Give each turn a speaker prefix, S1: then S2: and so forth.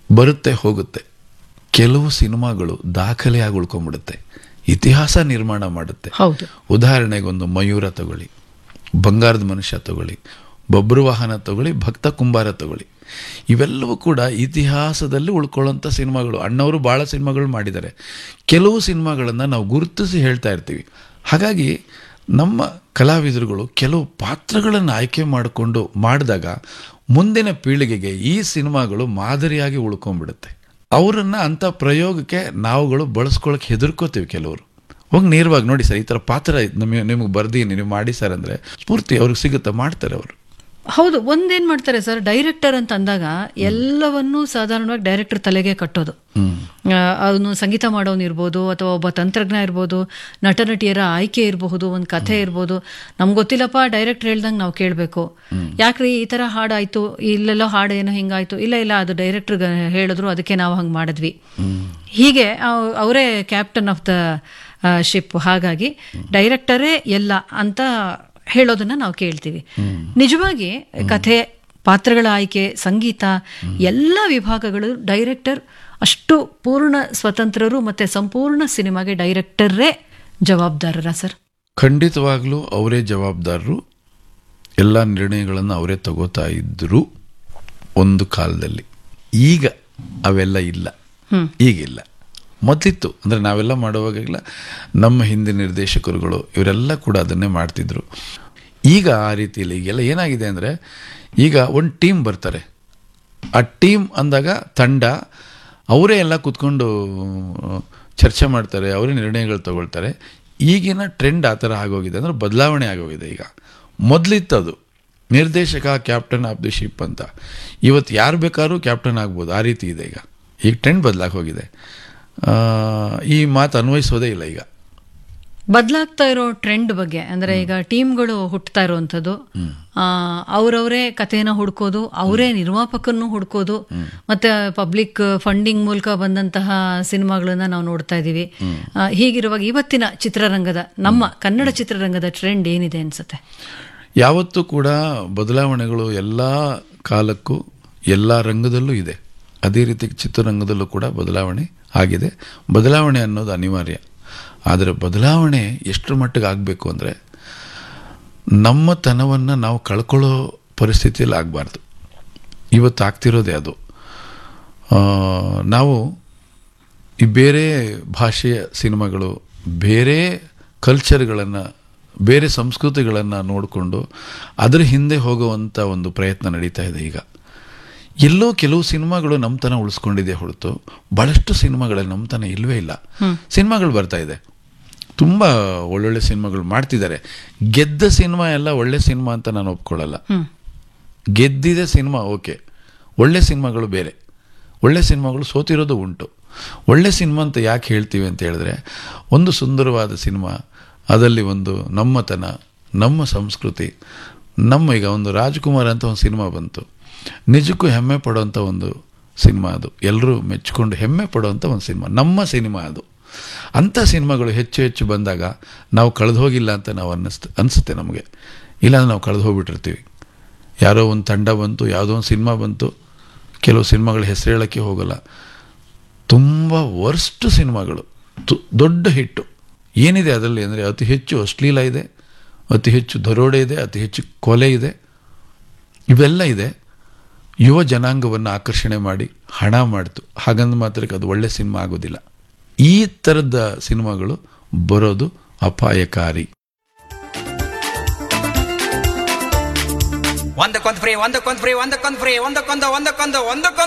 S1: ಬರುತ್ತೆ ಹೋಗುತ್ತೆ ಕೆಲವು ಸಿನಿಮಾಗಳು ದಾಖಲೆಯಾಗಿ ಉಳ್ಕೊಂಡ್ಬಿಡುತ್ತೆ ಇತಿಹಾಸ ನಿರ್ಮಾಣ ಮಾಡುತ್ತೆ
S2: ಹೌದು
S1: ಉದಾಹರಣೆಗೆ ಒಂದು ಮಯೂರ ತಗೊಳ್ಳಿ ಬಂಗಾರದ ಮನುಷ್ಯ ತಗೊಳ್ಳಿ ಬಬ್ರು ವಾಹನ ತಗೊಳ್ಳಿ ಭಕ್ತ ಕುಂಬಾರ ತಗೊಳ್ಳಿ ಇವೆಲ್ಲವೂ ಕೂಡ ಇತಿಹಾಸದಲ್ಲಿ ಉಳ್ಕೊಳ್ಳೋಂಥ ಸಿನಿಮಾಗಳು ಅಣ್ಣವರು ಭಾಳ ಸಿನಿಮಾಗಳು ಮಾಡಿದ್ದಾರೆ ಕೆಲವು ಸಿನಿಮಾಗಳನ್ನು ನಾವು ಗುರುತಿಸಿ ಹೇಳ್ತಾ ಇರ್ತೀವಿ ಹಾಗಾಗಿ ನಮ್ಮ ಕಲಾವಿದರುಗಳು ಕೆಲವು ಪಾತ್ರಗಳನ್ನು ಆಯ್ಕೆ ಮಾಡಿಕೊಂಡು ಮಾಡಿದಾಗ ಮುಂದಿನ ಪೀಳಿಗೆಗೆ ಈ ಸಿನಿಮಾಗಳು ಮಾದರಿಯಾಗಿ ಉಳ್ಕೊಂಡ್ಬಿಡುತ್ತೆ ಅವರನ್ನ ಅಂಥ ಪ್ರಯೋಗಕ್ಕೆ ನಾವುಗಳು ಬಳಸ್ಕೊಳಕ್ಕೆ ಹೆದರ್ಕೋತೀವಿ ಕೆಲವರು ಹೋಗಿ ನೇರವಾಗಿ ನೋಡಿ ಸರ್ ಈ ಥರ ಪಾತ್ರ ನಮಗೆ ನಿಮಗೆ ಬರ್ದೀನಿ ನೀವು ಮಾಡಿ ಸರ್ ಅಂದರೆ ಸ್ಫೂರ್ತಿ ಅವ್ರಿಗೆ ಸಿಗುತ್ತಾ ಮಾಡ್ತಾರೆ ಅವರು
S2: ಹೌದು ಒಂದೇನ್ ಮಾಡ್ತಾರೆ ಸರ್ ಡೈರೆಕ್ಟರ್ ಅಂತ ಅಂದಾಗ ಎಲ್ಲವನ್ನೂ ಸಾಧಾರಣವಾಗಿ ಡೈರೆಕ್ಟರ್ ತಲೆಗೆ ಕಟ್ಟೋದು ಅವನು ಸಂಗೀತ ಮಾಡೋನ್ ಇರ್ಬೋದು ಅಥವಾ ಒಬ್ಬ ತಂತ್ರಜ್ಞ ಇರ್ಬೋದು ನಟ ನಟಿಯರ ಆಯ್ಕೆ ಇರಬಹುದು ಒಂದು ಕಥೆ ಇರ್ಬೋದು ನಮ್ಗೆ ಗೊತ್ತಿಲ್ಲಪ್ಪ ಡೈರೆಕ್ಟರ್ ಹೇಳ್ದಂಗೆ ನಾವು ಕೇಳಬೇಕು ಯಾಕ್ರಿ ಈ ತರ ಹಾಡಾಯ್ತು ಇಲ್ಲೆಲ್ಲೋ ಹಾಡು ಏನೋ ಹಿಂಗಾಯ್ತು ಇಲ್ಲ ಇಲ್ಲ ಅದು ಡೈರೆಕ್ಟರ್ ಹೇಳಿದ್ರು ಅದಕ್ಕೆ ನಾವು ಹಂಗೆ ಮಾಡಿದ್ವಿ ಹೀಗೆ ಅವರೇ ಕ್ಯಾಪ್ಟನ್ ಆಫ್ ದ ಶಿಪ್ ಹಾಗಾಗಿ ಡೈರೆಕ್ಟರೇ ಎಲ್ಲ ಅಂತ ಹೇಳೋದನ್ನ ನಾವು ಕೇಳ್ತೀವಿ ನಿಜವಾಗಿ ಕಥೆ ಪಾತ್ರಗಳ ಆಯ್ಕೆ ಸಂಗೀತ ಎಲ್ಲ ವಿಭಾಗಗಳು ಡೈರೆಕ್ಟರ್ ಅಷ್ಟು ಪೂರ್ಣ ಸ್ವತಂತ್ರರು ಮತ್ತೆ ಸಂಪೂರ್ಣ ಸಿನಿಮಾಗೆ ಡೈರೆಕ್ಟರೇ ಜವಾಬ್ದಾರರ ಸರ್
S1: ಖಂಡಿತವಾಗ್ಲೂ ಅವರೇ ಜವಾಬ್ದಾರರು ಎಲ್ಲ ನಿರ್ಣಯಗಳನ್ನು ಅವರೇ ತಗೋತಾ ಇದ್ದರು ಒಂದು ಕಾಲದಲ್ಲಿ ಈಗ ಅವೆಲ್ಲ ಇಲ್ಲ ಈಗಿಲ್ಲ ಮೊದಲಿತ್ತು ಅಂದರೆ ನಾವೆಲ್ಲ ಮಾಡುವಾಗೆಲ್ಲ ನಮ್ಮ ಹಿಂದಿನ ನಿರ್ದೇಶಕರುಗಳು ಇವರೆಲ್ಲ ಕೂಡ ಅದನ್ನೇ ಮಾಡ್ತಿದ್ರು ಈಗ ಆ ರೀತಿಯಲ್ಲಿ ಈಗೆಲ್ಲ ಏನಾಗಿದೆ ಅಂದರೆ ಈಗ ಒಂದು ಟೀಮ್ ಬರ್ತಾರೆ ಆ ಟೀಮ್ ಅಂದಾಗ ತಂಡ ಅವರೇ ಎಲ್ಲ ಕೂತ್ಕೊಂಡು ಚರ್ಚೆ ಮಾಡ್ತಾರೆ ಅವರೇ ನಿರ್ಣಯಗಳು ತಗೊಳ್ತಾರೆ ಈಗಿನ ಟ್ರೆಂಡ್ ಆ ಥರ ಆಗೋಗಿದೆ ಅಂದರೆ ಬದಲಾವಣೆ ಆಗೋಗಿದೆ ಈಗ ಮೊದಲಿತ್ತದು ನಿರ್ದೇಶಕ ಕ್ಯಾಪ್ಟನ್ ಆಫ್ ದಿ ಶಿಪ್ ಅಂತ ಇವತ್ತು ಯಾರು ಬೇಕಾದ್ರೂ ಕ್ಯಾಪ್ಟನ್ ಆಗ್ಬೋದು ಆ ರೀತಿ ಇದೆ ಈಗ ಈಗ ಟ್ರೆಂಡ್ ಬದಲಾಗಿ ಹೋಗಿದೆ ಈ ಮಾತು ಅನ್ವಯಿಸೋದೇ ಇಲ್ಲ ಈಗ
S2: ಬದಲಾಗ್ತಾ ಇರೋ ಟ್ರೆಂಡ್ ಬಗ್ಗೆ ಅಂದ್ರೆ ಈಗ ಟೀಮ್ಗಳು ಹುಟ್ಟತಾ ಇರುವಂಥದ್ದು ಅವರವರೇ ಕಥೆನ ಹುಡ್ಕೋದು ಅವರೇ ನಿರ್ಮಾಪಕನ್ನು ಹುಡ್ಕೋದು ಮತ್ತೆ ಪಬ್ಲಿಕ್ ಫಂಡಿಂಗ್ ಮೂಲಕ ಬಂದಂತಹ ಸಿನಿಮಾಗಳನ್ನ ನಾವು ನೋಡ್ತಾ ಇದ್ದೀವಿ ಹೀಗಿರುವಾಗ ಇವತ್ತಿನ ಚಿತ್ರರಂಗದ ನಮ್ಮ ಕನ್ನಡ ಚಿತ್ರರಂಗದ ಟ್ರೆಂಡ್ ಏನಿದೆ ಅನ್ಸುತ್ತೆ
S1: ಯಾವತ್ತೂ ಕೂಡ ಬದಲಾವಣೆಗಳು ಎಲ್ಲ ಕಾಲಕ್ಕೂ ಎಲ್ಲ ರಂಗದಲ್ಲೂ ಇದೆ ಅದೇ ರೀತಿ ಚಿತ್ರರಂಗದಲ್ಲೂ ಕೂಡ ಬದಲಾವಣೆ ಆಗಿದೆ ಬದಲಾವಣೆ ಅನ್ನೋದು ಅನಿವಾರ್ಯ ಆದರೆ ಬದಲಾವಣೆ ಎಷ್ಟರ ಮಟ್ಟಿಗೆ ಆಗಬೇಕು ಅಂದರೆ ನಮ್ಮ ತನವನ್ನು ನಾವು ಕಳ್ಕೊಳ್ಳೋ ಪರಿಸ್ಥಿತಿಯಲ್ಲಿ ಆಗಬಾರ್ದು ಇವತ್ತು ಆಗ್ತಿರೋದೇ ಅದು ನಾವು ಈ ಬೇರೆ ಭಾಷೆಯ ಸಿನಿಮಾಗಳು ಬೇರೆ ಕಲ್ಚರ್ಗಳನ್ನು ಬೇರೆ ಸಂಸ್ಕೃತಿಗಳನ್ನು ನೋಡಿಕೊಂಡು ಅದರ ಹಿಂದೆ ಹೋಗುವಂಥ ಒಂದು ಪ್ರಯತ್ನ ನಡೀತಾ ಇದೆ ಈಗ ಎಲ್ಲೋ ಕೆಲವು ಸಿನಿಮಾಗಳು ನಮ್ಮತನ ಉಳಿಸ್ಕೊಂಡಿದೆ ಹೊರತು ಭಾಳಷ್ಟು ಸಿನಿಮಾಗಳಲ್ಲಿ ನಮ್ಮತನ ಇಲ್ಲವೇ ಇಲ್ಲ ಸಿನಿಮಾಗಳು ಬರ್ತಾ ಇದೆ ತುಂಬ ಒಳ್ಳೊಳ್ಳೆ ಸಿನಿಮಾಗಳು ಮಾಡ್ತಿದ್ದಾರೆ ಗೆದ್ದ ಸಿನಿಮಾ ಎಲ್ಲ ಒಳ್ಳೆ ಸಿನಿಮಾ ಅಂತ ನಾನು ಒಪ್ಕೊಳ್ಳಲ್ಲ ಗೆದ್ದಿದೆ ಸಿನಿಮಾ ಓಕೆ ಒಳ್ಳೆ ಸಿನಿಮಾಗಳು ಬೇರೆ ಒಳ್ಳೆ ಸಿನಿಮಾಗಳು ಸೋತಿರೋದು ಉಂಟು ಒಳ್ಳೆ ಸಿನಿಮಾ ಅಂತ ಯಾಕೆ ಹೇಳ್ತೀವಿ ಅಂತ ಹೇಳಿದ್ರೆ ಒಂದು ಸುಂದರವಾದ ಸಿನಿಮಾ ಅದರಲ್ಲಿ ಒಂದು ನಮ್ಮತನ ನಮ್ಮ ಸಂಸ್ಕೃತಿ ನಮ್ಮ ಈಗ ಒಂದು ರಾಜ್ಕುಮಾರ್ ಅಂತ ಒಂದು ಸಿನಿಮಾ ಬಂತು ನಿಜಕ್ಕೂ ಹೆಮ್ಮೆ ಪಡುವಂಥ ಒಂದು ಸಿನಿಮಾ ಅದು ಎಲ್ಲರೂ ಮೆಚ್ಚಿಕೊಂಡು ಹೆಮ್ಮೆ ಪಡುವಂಥ ಒಂದು ಸಿನಿಮಾ ನಮ್ಮ ಸಿನಿಮಾ ಅದು ಅಂಥ ಸಿನಿಮಾಗಳು ಹೆಚ್ಚು ಹೆಚ್ಚು ಬಂದಾಗ ನಾವು ಕಳೆದು ಹೋಗಿಲ್ಲ ಅಂತ ನಾವು ಅನ್ನಿಸ್ತ ಅನಿಸುತ್ತೆ ನಮಗೆ ಇಲ್ಲಾಂದ್ರೆ ನಾವು ಕಳೆದು ಹೋಗ್ಬಿಟ್ಟಿರ್ತೀವಿ ಯಾರೋ ಒಂದು ತಂಡ ಬಂತು ಯಾವುದೋ ಒಂದು ಸಿನಿಮಾ ಬಂತು ಕೆಲವು ಸಿನಿಮಾಗಳ ಹೆಸರು ಹೇಳೋಕ್ಕೆ ಹೋಗಲ್ಲ ತುಂಬ ವರ್ಸ್ಟ್ ಸಿನಿಮಾಗಳು ತು ದೊಡ್ಡ ಹಿಟ್ಟು ಏನಿದೆ ಅದರಲ್ಲಿ ಅಂದರೆ ಅತಿ ಹೆಚ್ಚು ಅಶ್ಲೀಲ ಇದೆ ಅತಿ ಹೆಚ್ಚು ದರೋಡೆ ಇದೆ ಅತಿ ಹೆಚ್ಚು ಕೊಲೆ ಇದೆ ಇವೆಲ್ಲ ಇದೆ ಯುವ ಜನಾಂಗವನ್ನು ಆಕರ್ಷಣೆ ಮಾಡಿ ಹಣ ಮಾಡ್ತು ಹಾಗಂದ ಮಾತ್ರಕ್ಕೆ ಅದು ಒಳ್ಳೆ ಸಿನಿಮಾ ಆಗೋದಿಲ್ಲ ಈ ಥರದ ಸಿನಿಮಾಗಳು ಬರೋದು ಅಪಾಯಕಾರಿ
S3: ಒಂದಕ್ಕೊಂದು ಫ್ರೀ ಒಂದಕ್ಕೊಂದು ಫ್ರೀ ಒಂದಕ್ಕೊಂದು ಫ್ರೀ ಒಂದಕ್ಕೊಂದು ಒಂದಕ್ಕೊಂದು ಒಂದಕ್ಕೊಂದು